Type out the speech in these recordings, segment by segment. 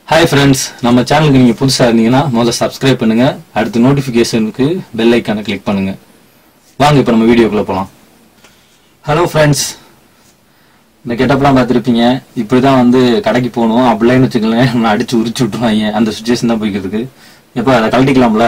hi friends நம்ம சேனலுக்கு நீங்கள் புதுசாக இருந்தீங்கன்னா முதல்ல சப்ஸ்கிரைப் பண்ணுங்க அடுத்து நோட்டிஃபிகேஷனுக்கு பெல் ஐக்கானை கிளிக் பண்ணுங்க வாங்க இப்போ நம்ம வீடியோக்குள்ள போகலாம் ஹலோ ஃப்ரெண்ட்ஸ் இந்த கெட்டப்லாம் பார்த்துருப்பீங்க இப்படி தான் வந்து கடைக்கு போகணும் அப்படிலாம் வச்சுக்கலேன் நான் அடிச்சு உரிச்சு விட்டுருவாங்க அந்த சுச்சுவேஷன் தான் போய்க்கிட்டு இருக்கு எப்போ அதை கழட்டிக்கலாம்ல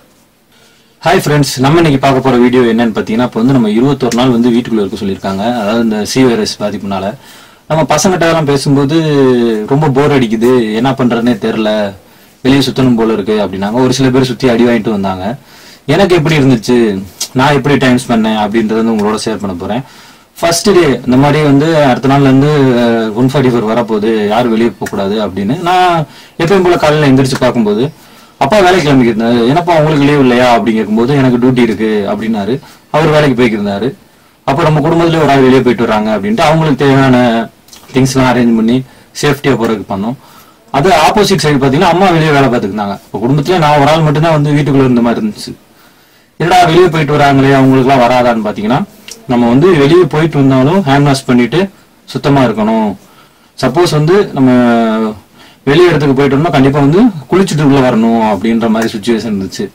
ஹாய் ஃப்ரெண்ட்ஸ் நம்ம இன்னைக்கு பார்க்க போற வீடியோ என்னன்னு பார்த்தீங்கன்னா இப்போ வந்து நம்ம இருபத்தொரு நாள் வந்து வீட்டுக்குள்ள இருக்க சொல்லியிருக்காங்க அதாவது இந்த சி வைரஸ் பாதிப்புனால நம்ம பசங்கிட்ட எல்லாம் பேசும்போது ரொம்ப போர் அடிக்குது என்ன பண்றதுனே தெரில வெளியே சுத்தணும் போல இருக்கு அப்படின்னாங்க ஒரு சில பேர் சுத்தி அடி வாங்கிட்டு வந்தாங்க எனக்கு எப்படி இருந்துச்சு நான் எப்படி டைம் பண்ணேன் அப்படின்றத வந்து உங்களோட ஷேர் பண்ண போறேன் ஃபர்ஸ்ட் டே இந்த மாதிரி வந்து அடுத்த நாள்ல இருந்து ஒன் ஃபார்ட்டி ஃபோர் வரப்போகுது யாரும் வெளியே போகக்கூடாது அப்படின்னு நான் எப்பயும் போல காலையில எந்திரிச்சு பார்க்கும்போது அப்பா வேலைக்கு கிளம்பிக்கிருந்தாரு என்னப்பா உங்களுக்கு லீவ் இல்லையா அப்படின்னு கேட்கும்போது எனக்கு டியூட்டி இருக்கு அப்படின்னாரு அவர் வேலைக்கு போய்க்கிருந்தாரு அப்போ நம்ம குடும்பத்துல ஒரு ஆள் வெளியே போயிட்டு வராங்க அப்படின்ட்டு அவங்களுக்கு தேவையான திங்ஸ்லாம் அரேஞ்ச் பண்ணி சேஃப்டியா போறதுக்கு பண்ணோம் அது ஆப்போசிட் சைடு பாத்தீங்கன்னா அம்மா வெளியே வேலை பார்த்துக்கிட்டாங்க இப்போ குடும்பத்துல நான் ஒரு ஆள் மட்டும்தான் வந்து வீட்டுக்குள்ள இருந்த மாதிரி இருந்துச்சு என்னடா வெளியே போயிட்டு வராங்களே அவங்களுக்குலாம் வராதான்னு பாத்தீங்கன்னா நம்ம வந்து வெளியே போயிட்டு வந்தாலும் ஹேண்ட் வாஷ் பண்ணிட்டு சுத்தமா இருக்கணும் சப்போஸ் வந்து நம்ம வெளி இடத்துக்கு போயிட்டு வந்தோம்னா கண்டிப்பா வந்து குளிச்சுட்டு உள்ள வரணும் அப்படின்ற மாதிரி சுச்சுவேஷன் இருந்துச்சு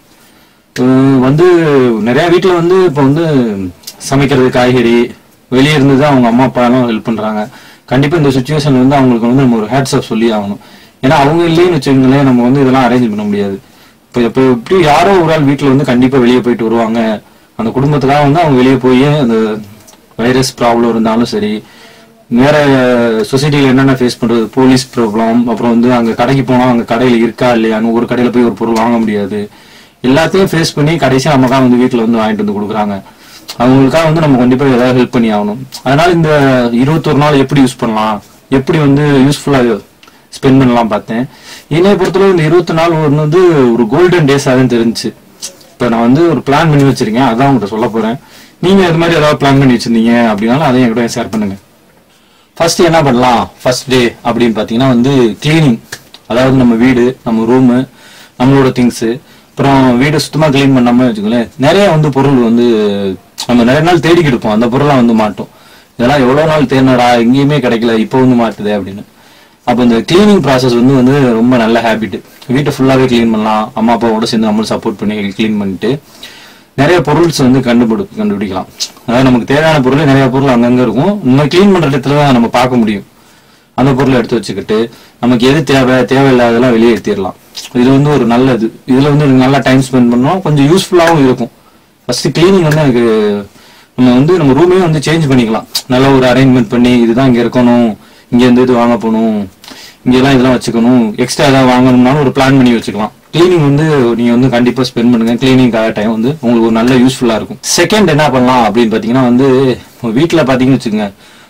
அஹ் வந்து நிறைய வீட்டுல வந்து இப்போ வந்து சமைக்கிறது காய்கறி வெளியே இருந்து தான் அவங்க அம்மா அப்பா எல்லாம் ஹெல்ப் பண்றாங்க கண்டிப்பா இந்த சுச்சுவேஷன் வந்து அவங்களுக்கு வந்து நம்ம ஒரு ஹேட்ஸ் ஆஃப் சொல்லி ஆகணும் ஏன்னா அவங்க இல்லைன்னு வச்சுக்கோங்களேன் நம்ம வந்து இதெல்லாம் அரேஞ்ச் பண்ண முடியாது இப்போ இப்போ எப்படி யாரோ ஒரு ஆள் வீட்டுல வந்து கண்டிப்பா வெளியே போயிட்டு வருவாங்க அந்த குடும்பத்துக்காக வந்து அவங்க வெளியே போய் அந்த வைரஸ் ப்ராப்ளம் இருந்தாலும் சரி வேற சொசைட்டில என்னென்ன ஃபேஸ் பண்றது போலீஸ் ப்ராப்ளம் அப்புறம் வந்து அங்க கடைக்கு போனா அங்க கடையில இருக்கா இல்லையான்னு ஒரு கடையில போய் ஒரு பொருள் வாங்க முடியாது எல்லாத்தையும் ஃபேஸ் பண்ணி கடைசியா நமக்காக வந்து வீட்டுல வந்து வாங்கிட்டு வந்து கொடுக்குறாங்க அவங்களுக்காக வந்து நம்ம கண்டிப்பா ஏதாவது ஹெல்ப் பண்ணி ஆகணும் அதனால இந்த இருபத்தொரு நாள் எப்படி யூஸ் பண்ணலாம் எப்படி வந்து யூஸ்ஃபுல்லா ஸ்பெண்ட் பண்ணலாம் பார்த்தேன் என்னை பொறுத்தளவு இந்த இருபத்தி நாள் ஒன்று வந்து ஒரு கோல்டன் டேஸ் ஆகுதுன்னு தெரிஞ்சுச்சு இப்போ நான் வந்து ஒரு பிளான் பண்ணி வச்சிருக்கேன் அதான் உங்கள்கிட்ட சொல்ல போறேன் நீங்க இது மாதிரி ஏதாவது பிளான் பண்ணி வச்சிருந்தீங்க அப்படின்னாலும் அதையும் என்கிட்ட ஷேர் பண்ணுங்க ஃபர்ஸ்ட் என்ன பண்ணலாம் ஃபர்ஸ்ட் டே அப்படின்னு பார்த்தீங்கன்னா வந்து கிளீனிங் அதாவது நம்ம வீடு நம்ம ரூமு நம்மளோட திங்ஸ் அப்புறம் வீடு சுத்தமா க்ளீன் பண்ணாம வச்சுக்கோங்களேன் நிறைய வந்து பொருள் வந்து நம்ம நிறைய நாள் தேடிக்கிட்டு இருப்போம் அந்த பொருளா வந்து மாட்டோம் இதெல்லாம் எவ்வளவு நாள் தேடினடா எங்கேயுமே கிடைக்கல இப்போ வந்து மாட்டுது அப்படின்னு அப்போ இந்த கிளீனிங் ப்ராசஸ் வந்து வந்து ரொம்ப நல்ல ஹேபிட் வீட்டை ஃபுல்லாவே க்ளீன் பண்ணலாம் அம்மா அப்பாவோட சேர்ந்து நம்மளும் சப்போர்ட் பண்ணி க்ளீன் பண்ணிட்டு நிறைய பொருள்ஸ் வந்து கண்டுபிடி கண்டுபிடிக்கலாம் அதாவது நமக்கு தேவையான பொருள் நிறைய பொருள் அங்கங்க இருக்கும் நம்ம க்ளீன் பண்ற இடத்துல தான் நம்ம பார்க்க முடியும் அந்த பொருளை எடுத்து வச்சுக்கிட்டு நமக்கு எது தேவை தேவையில்லாததெல்லாம் வெளியே எடுத்திடலாம் இது வந்து ஒரு நல்ல இது இதுல வந்து நல்லா டைம் ஸ்பெண்ட் பண்ணோம் கொஞ்சம் யூஸ்ஃபுல்லாகவும் இருக்கும் ஃபர்ஸ்ட் கிளீனிங் வந்து எனக்கு நம்ம வந்து நம்ம ரூமையும் வந்து சேஞ்ச் பண்ணிக்கலாம் நல்ல ஒரு அரேஞ்ச்மெண்ட் பண்ணி இதுதான் இங்க இருக்கணும் இங்க இருந்து இது வாங்க போகணும் இங்க எல்லாம் இதெல்லாம் வச்சுக்கணும் எக்ஸ்ட்ரா ஏதாவது வாங்கணும்னாலும் ஒரு பிளான் பண்ணி வச்சுக்கலாம் கிளீனிங் வந்து நீங்க வந்து கண்டிப்பா ஸ்பெண்ட் பண்ணுங்க கிளீனிங்காக டைம் வந்து உங்களுக்கு ஒரு நல்ல யூஸ்ஃபுல்லா இருக்கும் செகண்ட் என்ன பண்ணலாம் அப்படின்னு பாத்தீங்கன்னா வந்து வீட்டுல பாத்தீங்கன்னு வச்சுக்கோங்க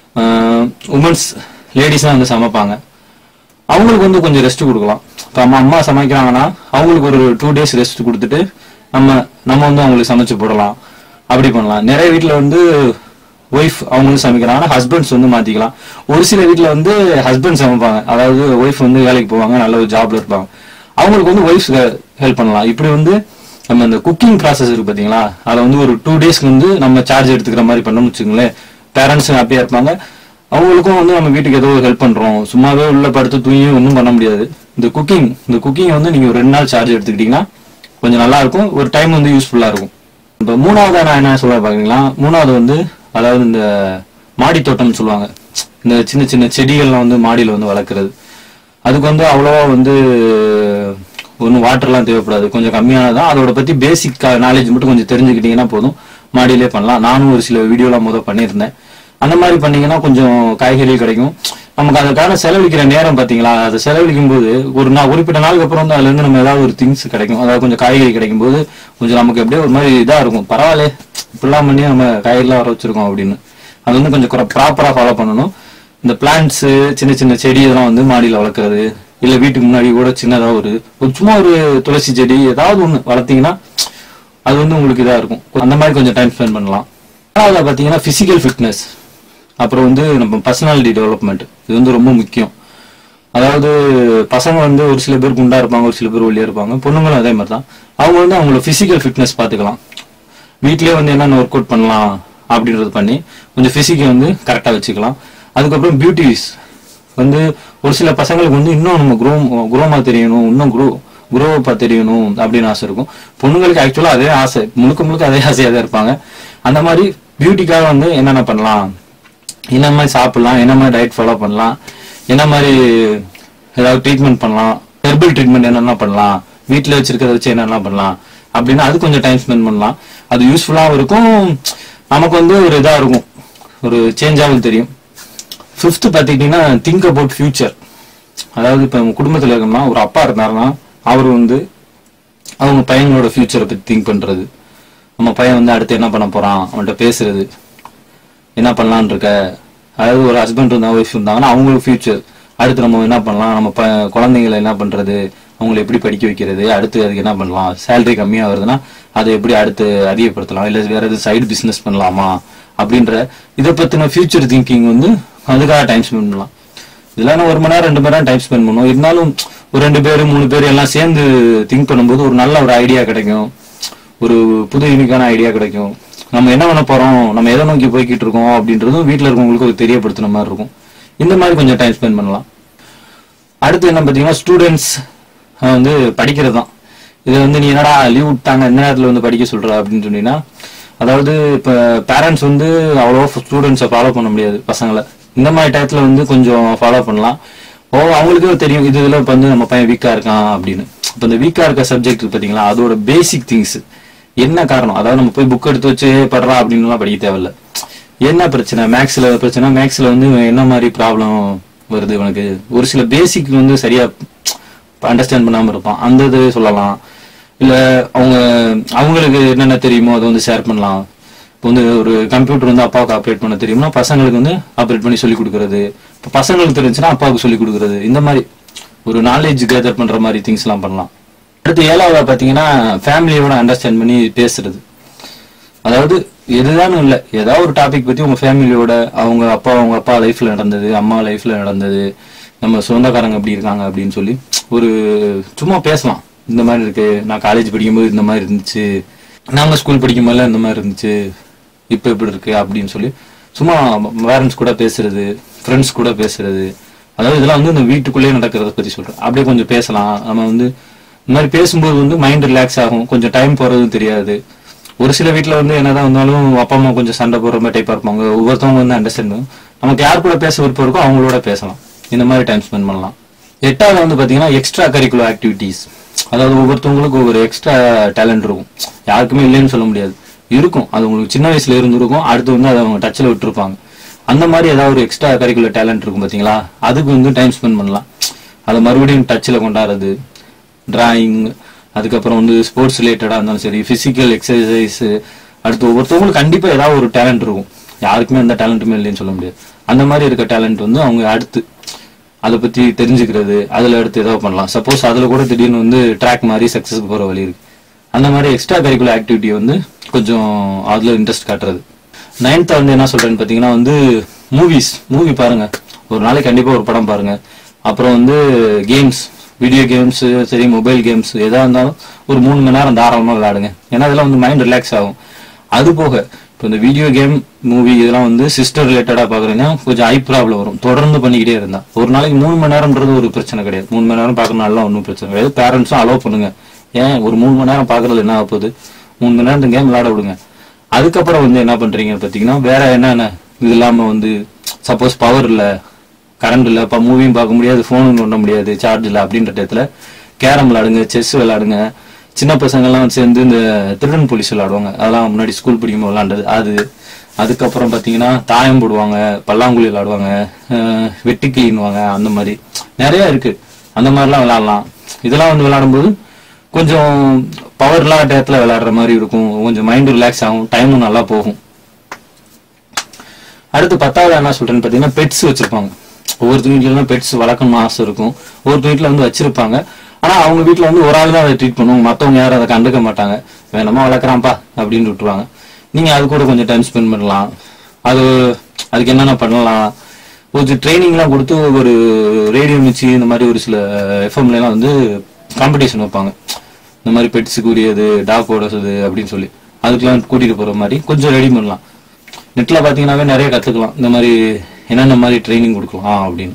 உமன்ஸ் லேடிஸா வந்து சமைப்பாங்க அவங்களுக்கு வந்து கொஞ்சம் ரெஸ்ட் கொடுக்கலாம் இப்போ அம்மா அம்மா சமைக்கிறாங்கன்னா அவங்களுக்கு ஒரு டூ டேஸ் ரெஸ்ட் கொடுத்துட்டு நம்ம நம்ம வந்து அவங்களுக்கு சமைச்சு போடலாம் அப்படி பண்ணலாம் நிறைய வீட்டில் வந்து ஒய்ஃப் அவங்களும் சமைக்கிறாங்க ஹஸ்பண்ட்ஸ் வந்து மாத்திக்கலாம் ஒரு சில வீட்டில் வந்து ஹஸ்பண்ட் சமைப்பாங்க அதாவது ஒய்ஃப் வந்து வேலைக்கு போவாங்க நல்ல ஒரு ஜாப்ல இருப்பாங்க அவங்களுக்கு வந்து ஒய்ஃப் ஹெல்ப் பண்ணலாம் இப்படி வந்து நம்ம இந்த குக்கிங் ப்ராசஸ் இருக்கு பாத்தீங்களா அதை வந்து ஒரு டூ டேஸ்க்கு வந்து நம்ம சார்ஜ் எடுத்துக்கிற மாதிரி பண்ணோம்னு வச்சுக்கோங்களேன் பேரண்ட்ஸ் ஹாப்பியா இருப்பாங்க அவங்களுக்கும் வந்து நம்ம வீட்டுக்கு ஏதோ ஹெல்ப் பண்றோம் சும்மாவே உள்ள படுத்து தூங்கி ஒன்றும் பண்ண முடியாது இந்த குக்கிங் இந்த குக்கிங் வந்து நீங்க ஒரு ரெண்டு நாள் சார்ஜ் எடுத்துக்கிட்டீங்கன்னா கொஞ்சம் நல்லா இருக்கும் ஒரு டைம் வந்து யூஸ்ஃபுல்லா இருக்கும் இப்போ மூணாவது நான் என்ன சொல்ல பாத்தீங்களா மூணாவது வந்து அதாவது இந்த மாடி தோட்டம்னு சொல்லுவாங்க இந்த சின்ன சின்ன செடிகள்லாம் வந்து மாடியில வந்து வளர்க்குறது அதுக்கு வந்து அவ்வளோவா வந்து ஒன்றும் வாட்டர்லாம் தேவைப்படாது கொஞ்சம் கம்மியானதான் அதோட பத்தி பேசிக் நாலேஜ் மட்டும் கொஞ்சம் தெரிஞ்சுக்கிட்டீங்கன்னா போதும் மாடியிலே பண்ணலாம் நானும் ஒரு சில வீடியோலாம் முதல் பண்ணியிருந்தேன் அந்த மாதிரி பண்ணீங்கன்னா கொஞ்சம் காய்கறி கிடைக்கும் நமக்கு அதுக்கான செலவழிக்கிற நேரம் பாத்தீங்களா அதை செலவழிக்கும் போது ஒரு நாள் குறிப்பிட்ட நாளுக்கு அப்புறம் வந்து அதுல இருந்து நம்ம ஏதாவது ஒரு திங்ஸ் கிடைக்கும் அதாவது கொஞ்சம் காய்கறி கிடைக்கும் போது கொஞ்சம் நமக்கு எப்படியே ஒரு மாதிரி இதா இருக்கும் பரவாயில்ல இப்படிலாம் பண்ணி நம்ம காய்கறிலாம் வர வச்சிருக்கோம் அப்படின்னு அது வந்து கொஞ்சம் ப்ராப்பரா ஃபாலோ பண்ணணும் இந்த பிளான்ட்ஸ் சின்ன சின்ன செடி இதெல்லாம் வந்து மாடியில வளர்க்குறது இல்ல வீட்டுக்கு முன்னாடி கூட சின்னதா ஒரு ஒரு சும்மா ஒரு துளசி செடி ஏதாவது ஒண்ணு வளர்த்தீங்கன்னா அது வந்து உங்களுக்கு இதா இருக்கும் அந்த மாதிரி கொஞ்சம் டைம் ஸ்பெண்ட் பண்ணலாம் அதில் பார்த்தீங்கன்னா பிசிக்கல் ஃபிட்னஸ் அப்புறம் வந்து நம்ம பர்சனாலிட்டி டெவலப்மெண்ட் இது வந்து ரொம்ப முக்கியம் அதாவது பசங்க வந்து ஒரு சில பேர் குண்டா இருப்பாங்க ஒரு சில பேர் ஒல்லியா இருப்பாங்க பொண்ணுங்களும் அதே மாதிரி தான் அவங்க வந்து அவங்களோட பிசிக்கல் ஃபிட்னஸ் பார்த்துக்கலாம் வீட்லயே வந்து என்னென்ன ஒர்க் அவுட் பண்ணலாம் அப்படின்றது பண்ணி கொஞ்சம் பிசிக்கை வந்து கரெக்டாக வச்சுக்கலாம் அதுக்கப்புறம் பியூட்டிஸ் வந்து ஒரு சில பசங்களுக்கு வந்து இன்னும் நம்ம குரோ குரோமா தெரியணும் இன்னும் குரோ குரோவப்பா தெரியணும் அப்படின்னு ஆசை இருக்கும் பொண்ணுங்களுக்கு ஆக்சுவலா அதே ஆசை முழுக்க முழுக்க அதே ஆசையாக தான் இருப்பாங்க அந்த மாதிரி பியூட்டிக்காக வந்து என்னென்ன பண்ணலாம் என்ன மாதிரி சாப்பிடலாம் என்ன மாதிரி டயட் ஃபாலோ பண்ணலாம் என்ன மாதிரி ஏதாவது ட்ரீட்மெண்ட் பண்ணலாம் ஹெர்பல் ட்ரீட்மெண்ட் என்னென்ன பண்ணலாம் வீட்டில் வச்சிருக்கிறத வச்சு என்னென்ன பண்ணலாம் அப்படின்னு அது கொஞ்சம் டைம் ஸ்பெண்ட் பண்ணலாம் அது யூஸ்ஃபுல்லாகவும் இருக்கும் நமக்கு வந்து ஒரு இதாக இருக்கும் ஒரு சேஞ்சாகவும் தெரியும் ஃபிஃப்த்து பார்த்துக்கிட்டிங்கன்னா திங்க் அபவுட் ஃபியூச்சர் அதாவது இப்போ குடும்பத்தில் இருக்கோம்னா ஒரு அப்பா இருந்தாருன்னா அவர் வந்து அவங்க பையனோட ஃபியூச்சரை பற்றி திங்க் பண்ணுறது நம்ம பையன் வந்து அடுத்து என்ன பண்ண போகிறான் அவன்கிட்ட பேசுறது என்ன பண்ணலான்னு இருக்க அதாவது ஒரு ஹஸ்பண்ட் இருந்தா ஒய்ஃப் இருந்தாங்கன்னா அவங்களுக்கு ஃபியூச்சர் அடுத்து நம்ம என்ன பண்ணலாம் நம்ம ப குழந்தைங்களை என்ன பண்றது அவங்களை எப்படி படிக்க வைக்கிறது அடுத்து அதுக்கு என்ன பண்ணலாம் சேலரி கம்மியா வருதுன்னா அதை எப்படி அடுத்து அதிகப்படுத்தலாம் இல்ல வேற எதுவும் சைடு பிசினஸ் பண்ணலாமா அப்படின்ற இதை பத்தின ஃபியூச்சர் திங்கிங் வந்து அதுக்காக டைம் ஸ்பெண்ட் பண்ணலாம் இதெல்லாம் ஒரு மணி நேரம் ரெண்டு மணி நேரம் டைம் ஸ்பெண்ட் பண்ணுவோம் இருந்தாலும் ஒரு ரெண்டு பேர் மூணு பேர் எல்லாம் சேர்ந்து திங்க் பண்ணும்போது ஒரு நல்ல ஒரு ஐடியா கிடைக்கும் ஒரு புது யூனிக்கான ஐடியா கிடைக்கும் நம்ம என்ன பண்ண போறோம் நம்ம எதை நோக்கி போய்கிட்டு இருக்கோம் அப்படின்றதும் வீட்டில் இருக்கவங்களுக்கு ஒரு தெரியப்படுத்தின மாதிரி இருக்கும் இந்த மாதிரி கொஞ்சம் டைம் ஸ்பெண்ட் பண்ணலாம் அடுத்து என்ன பார்த்தீங்கன்னா ஸ்டூடெண்ட்ஸ் வந்து படிக்கிறது தான் இது வந்து நீ என்னடா லீவ் விட்டாங்க இந்த நேரத்தில் வந்து படிக்க சொல்ற அப்படின்னு சொன்னீங்கன்னா அதாவது இப்போ பேரண்ட்ஸ் வந்து அவ்வளோ ஸ்டூடெண்ட்ஸை ஃபாலோ பண்ண முடியாது பசங்களை இந்த மாதிரி டயத்தில் வந்து கொஞ்சம் ஃபாலோ பண்ணலாம் ஓ அவங்களுக்கே தெரியும் இது இதில் இப்போ வந்து நம்ம பையன் வீக்காக இருக்கான் அப்படின்னு இப்போ இந்த வீக்காக இருக்க சப்ஜெக்ட் பார்த்தீங்களா அதோட பேசிக் திங்ஸ் என்ன காரணம் அதாவது நம்ம போய் புக் எடுத்து வச்சு படுறா அப்படின்னுலாம் படிக்க தேவையில்ல என்ன பிரச்சனை மேக்ஸ்ல பிரச்சனை மேக்ஸ்ல வந்து என்ன மாதிரி ப்ராப்ளம் வருது இவனுக்கு ஒரு சில பேசிக் வந்து சரியா அண்டர்ஸ்டாண்ட் பண்ணாம இருப்பான் அந்த இது சொல்லலாம் இல்ல அவங்க அவங்களுக்கு என்னென்ன தெரியுமோ அதை வந்து ஷேர் பண்ணலாம் இப்போ வந்து ஒரு கம்ப்யூட்டர் வந்து அப்பாவுக்கு ஆப்ரேட் பண்ண தெரியும்னா பசங்களுக்கு வந்து ஆப்ரேட் பண்ணி சொல்லி கொடுக்கறது இப்போ பசங்களுக்கு தெரிஞ்சுன்னா அப்பாவுக்கு சொல்லி கொடுக்கறது இந்த மாதிரி ஒரு நாலேஜ் கேதர் பண்ற மாதிரி திங்ஸ் எல்லாம் பண்ணலாம் அடுத்து ஏழாவது பாத்தீங்கன்னா ஃபேமிலியோட அண்டர்ஸ்டாண்ட் பண்ணி பேசுறது அதாவது எதுதான் இல்லை ஏதாவது ஒரு டாபிக் பத்தி உங்க ஃபேமிலியோட அவங்க அப்பா அவங்க அப்பா லைஃப்ல நடந்தது அம்மா லைஃப்ல நடந்தது நம்ம சொந்தக்காரங்க எப்படி இருக்காங்க அப்படின்னு சொல்லி ஒரு சும்மா பேசலாம் இந்த மாதிரி இருக்கு நான் காலேஜ் படிக்கும்போது இந்த மாதிரி இருந்துச்சு நாங்க ஸ்கூல் படிக்கும்போதெல்லாம் இந்த மாதிரி இருந்துச்சு இப்போ எப்படி இருக்கு அப்படின்னு சொல்லி சும்மா பேரண்ட்ஸ் கூட பேசுறது ஃப்ரெண்ட்ஸ் கூட பேசுறது அதாவது இதெல்லாம் வந்து இந்த வீட்டுக்குள்ளேயே நடக்கிறத பத்தி சொல்றேன் அப்படியே கொஞ்சம் பேசலாம் நம்ம வந்து இந்த மாதிரி பேசும்போது வந்து மைண்ட் ரிலாக்ஸ் ஆகும் கொஞ்சம் டைம் போறதும் தெரியாது ஒரு சில வீட்ல வந்து என்னதான் வந்தாலும் அப்பா அம்மா கொஞ்சம் சண்டை போடுற மாதிரி டைப்பா இருப்பாங்க ஒவ்வொருத்தவங்க வந்து அண்டர்ஸ்டாண்ட் பண்ணும் நமக்கு யார் கூட பேச விருப்பம் இருக்கோ அவங்களோட பேசலாம் இந்த மாதிரி டைம் ஸ்பெண்ட் பண்ணலாம் எட்டாவது வந்து பாத்தீங்கன்னா எக்ஸ்ட்ரா கரிக்குலர் ஆக்டிவிட்டீஸ் அதாவது ஒவ்வொருத்தவங்களுக்கு ஒவ்வொரு எக்ஸ்ட்ரா டேலண்ட் இருக்கும் யாருக்குமே இல்லைன்னு சொல்ல முடியாது இருக்கும் அது உங்களுக்கு சின்ன வயசுல இருந்திருக்கும் அடுத்து வந்து அதை அவங்க டச்சில் விட்டுருப்பாங்க அந்த மாதிரி ஏதாவது ஒரு எக்ஸ்ட்ரா கரிக்குலர் டேலண்ட் இருக்கும் பாத்தீங்களா அதுக்கு வந்து டைம் ஸ்பெண்ட் பண்ணலாம் அதை மறுபடியும் டச்சில் கொண்டாடுறது டிராயிங் அதுக்கப்புறம் வந்து ஸ்போர்ட்ஸ் ரிலேட்டடாக இருந்தாலும் சரி ஃபிசிக்கல் எக்ஸசைஸ் அடுத்து ஒவ்வொருத்தவங்களுக்கு கண்டிப்பாக ஏதாவது ஒரு டேலண்ட் இருக்கும் யாருக்குமே எந்த டேலண்ட்டுமே இல்லைன்னு சொல்ல முடியாது அந்த மாதிரி இருக்க டேலண்ட் வந்து அவங்க அடுத்து அதை பற்றி தெரிஞ்சுக்கிறது அதில் அடுத்து ஏதாவது பண்ணலாம் சப்போஸ் அதில் கூட திடீர்னு வந்து ட்ராக் மாதிரி சக்ஸஸ்க்கு போகிற வழி இருக்கு அந்த மாதிரி எக்ஸ்ட்ரா கரிக்குலர் ஆக்டிவிட்டி வந்து கொஞ்சம் அதில் இன்ட்ரெஸ்ட் காட்டுறது நைன்த் வந்து என்ன சொல்றேன்னு பார்த்தீங்கன்னா வந்து மூவிஸ் மூவி பாருங்க ஒரு நாளைக்கு கண்டிப்பாக ஒரு படம் பாருங்க அப்புறம் வந்து கேம்ஸ் வீடியோ கேம்ஸ் சரி மொபைல் கேம்ஸ் எதா இருந்தாலும் ஒரு மூணு மணி நேரம் தாராளமாக விளையாடுங்க ஏன்னா அதெல்லாம் வந்து மைண்ட் ரிலாக்ஸ் ஆகும் அது போக இப்போ இந்த வீடியோ கேம் மூவி இதெல்லாம் வந்து சிஸ்டர் ரிலேட்டடாக பார்க்குறீங்கன்னா கொஞ்சம் ஐ ப்ராப்ளம் வரும் தொடர்ந்து பண்ணிக்கிட்டே இருந்தா ஒரு நாளைக்கு மூணு மணி நேரம்ன்றது ஒரு பிரச்சனை கிடையாது மூணு மணி நேரம் பார்க்கறதுனால ஒன்றும் பிரச்சனை கிடையாது பேரண்ட்ஸும் அலோவ் பண்ணுங்க ஏன் ஒரு மூணு மணி நேரம் பார்க்கறது என்ன ஆக போகுது மூணு மணி நேரம் கேம் விளையாட விடுங்க அதுக்கப்புறம் வந்து என்ன பண்றீங்கன்னு பார்த்தீங்கன்னா வேற என்னென்ன இது இல்லாமல் வந்து சப்போஸ் பவர் இல்லை கரண்ட் இல்லை இப்போ மூவியும் பார்க்க முடியாது ஃபோனும் பண்ண முடியாது சார்ஜ் இல்லை அப்படின்ற டயத்தில் கேரம் விளையாடுங்க செஸ் விளையாடுங்க சின்ன பசங்கள்லாம் சேர்ந்து இந்த திருடன் போலீஸ் விளையாடுவாங்க அதெல்லாம் முன்னாடி ஸ்கூல் படிக்கும்போது விளையாண்டது அது அதுக்கப்புறம் பார்த்தீங்கன்னா தாயம் போடுவாங்க பல்லாங்குழி விளையாடுவாங்க அஹ் வெட்டுக்கிளின்னுவாங்க அந்த மாதிரி நிறைய இருக்கு அந்த மாதிரிலாம் விளையாடலாம் இதெல்லாம் வந்து விளையாடும்போது கொஞ்சம் பவர் இல்லாத டயத்தில் விளையாடுற மாதிரி இருக்கும் கொஞ்சம் மைண்டு ரிலாக்ஸ் ஆகும் டைமும் நல்லா போகும் அடுத்து பத்தாவது என்ன சொல்றேன்னு பார்த்தீங்கன்னா பெட்ஸ் வச்சிருப்பாங்க ஒவ்வொருத்தங்க வீட்ல பெட்ஸ் வளர்க்கணும்னு ஆசை இருக்கும் ஒவ்வொருத்தங்க வீட்ல வந்து வச்சிருப்பாங்க ஆனா அவங்க வீட்ல வந்து ஒரு ஆள் தான் அதை ட்ரீட் பண்ணுவாங்க மத்தவங்க யாரும் அதை கண்டுக்க மாட்டாங்க வேணாமா வளர்க்குறான்ப்பா அப்படின்னு விட்டுருவாங்க நீங்க அது கூட கொஞ்சம் டைம் ஸ்பெண்ட் பண்ணலாம் அது அதுக்கு என்னென்ன பண்ணலாம் ஒரு ட்ரைனிங்லாம் கொடுத்து ஒரு ரேடியோ மிச்சி இந்த மாதிரி ஒரு சில எஃப்எம்ல எல்லாம் வந்து காம்படிஷன் வைப்பாங்க இந்த மாதிரி பெட்ஸுக்கு உரியது டாக் ஓடது அப்படின்னு சொல்லி அதுக்கெல்லாம் கூட்டிட்டு போற மாதிரி கொஞ்சம் ரெடி பண்ணலாம் நெட்ல பாத்தீங்கன்னாவே நிறைய கத்துக்கலாம் இந்த மாதிரி என்னென்ன மாதிரி ட்ரைனிங் கொடுக்கலாம் அப்படின்னு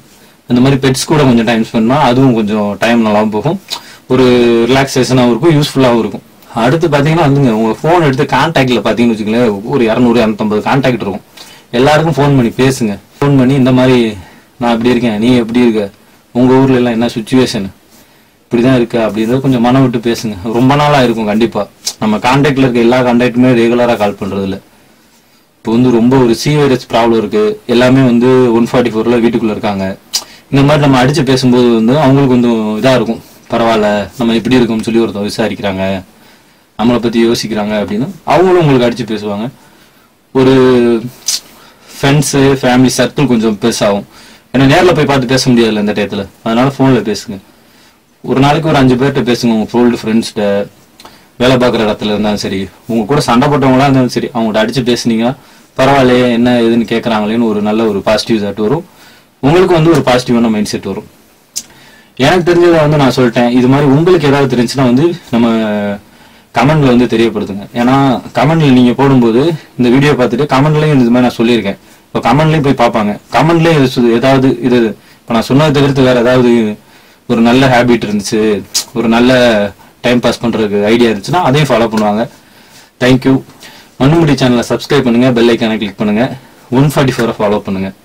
இந்த மாதிரி பெட்ஸ் கூட கொஞ்சம் டைம் ஸ்பெண்ட் பண்ணா அதுவும் கொஞ்சம் டைம் நல்லாவும் போகும் ஒரு ரிலாக்ஸேஷனாகவும் இருக்கும் யூஸ்ஃபுல்லாகவும் இருக்கும் அடுத்து பார்த்தீங்கன்னா வந்துங்க உங்க ஃபோன் எடுத்து கான்டாக்ட்ல பார்த்தீங்கன்னு வச்சுக்கோங்களேன் ஒரு இரநூறு இரநூத்தம்பது கான்டாக்ட் இருக்கும் எல்லாருக்கும் ஃபோன் பண்ணி பேசுங்க ஃபோன் பண்ணி இந்த மாதிரி நான் இப்படி இருக்கேன் நீ எப்படி இருக்க உங்க ஊர்ல எல்லாம் என்ன சுச்சுவேஷன் இப்படிதான் இருக்கு அப்படின்றத கொஞ்சம் மனம் விட்டு பேசுங்க ரொம்ப நாளா இருக்கும் கண்டிப்பா நம்ம கான்டாக்ட்ல இருக்க எல்லா கான்டாக்டுமே ரெகுலரா கால் பண்றது இல்ல இப்போ வந்து ரொம்ப ஒரு சீவியரஸ் ப்ராப்ளம் இருக்கு எல்லாமே வந்து ஒன் ஃபார்ட்டி ஃபோர்ல வீட்டுக்குள்ள இருக்காங்க இந்த மாதிரி நம்ம அடிச்சு பேசும்போது வந்து அவங்களுக்கு கொஞ்சம் இதா இருக்கும் பரவாயில்ல நம்ம எப்படி இருக்கோம்னு சொல்லி ஒருத்தர் விசாரிக்கிறாங்க நம்மளை பத்தி யோசிக்கிறாங்க அப்படின்னு அவங்களும் உங்களுக்கு அடிச்சு பேசுவாங்க ஒரு ஃப்ரெண்ட்ஸு ஃபேமிலி சர்க்கிள் கொஞ்சம் பெருசாகும் ஏன்னா நேரில் போய் பார்த்து பேச முடியாதுல்ல இந்த டயத்தில் அதனால ஃபோனில் பேசுங்க ஒரு நாளைக்கு ஒரு அஞ்சு பேர்கிட்ட பேசுங்க உங்கள் ஃபோல்டு ஃப்ரெண்ட்ஸ்கிட்ட வேலை பார்க்குற இடத்துல இருந்தாலும் சரி உங்க கூட சண்டை போட்டவங்களா இருந்தாலும் சரி அவங்கள்ட்ட அடிச்சு பேசுனீங்கன்னா பரவாயில்லையே என்ன ஏதுன்னு கேட்குறாங்களேன்னு ஒரு நல்ல ஒரு பாசிட்டிவ் தாட் வரும் உங்களுக்கு வந்து ஒரு பாசிட்டிவான மைண்ட் செட் வரும் எனக்கு தெரிஞ்சதை வந்து நான் சொல்லிட்டேன் இது மாதிரி உங்களுக்கு ஏதாவது தெரிஞ்சுன்னா வந்து நம்ம கமெண்ட்ல வந்து தெரியப்படுத்துங்க ஏன்னா கமெண்ட்ல நீங்க போடும்போது இந்த வீடியோ பார்த்துட்டு கமெண்ட்லயும் இது மாதிரி நான் சொல்லியிருக்கேன் இப்போ கமெண்ட்லயும் போய் பார்ப்பாங்க கமெண்ட்லயும் ஏதாவது இது இப்போ நான் சொன்னதை தவிர்த்து வேற ஏதாவது ஒரு நல்ல ஹேபிட் இருந்துச்சு ஒரு நல்ல டைம் பாஸ் பண்றதுக்கு ஐடியா இருந்துச்சுன்னா அதையும் ஃபாலோ பண்ணுவாங்க தேங்க்யூ மண்ணுமுடி சேனலை சப்ஸ்கிரைப் பண்ணுங்க பெல் ஐக்கானை கிளிக் பண்ணுங்க ஒன் ஃபார்ட்டி ஃபோரை ஃபாலோ பண்ணுங்க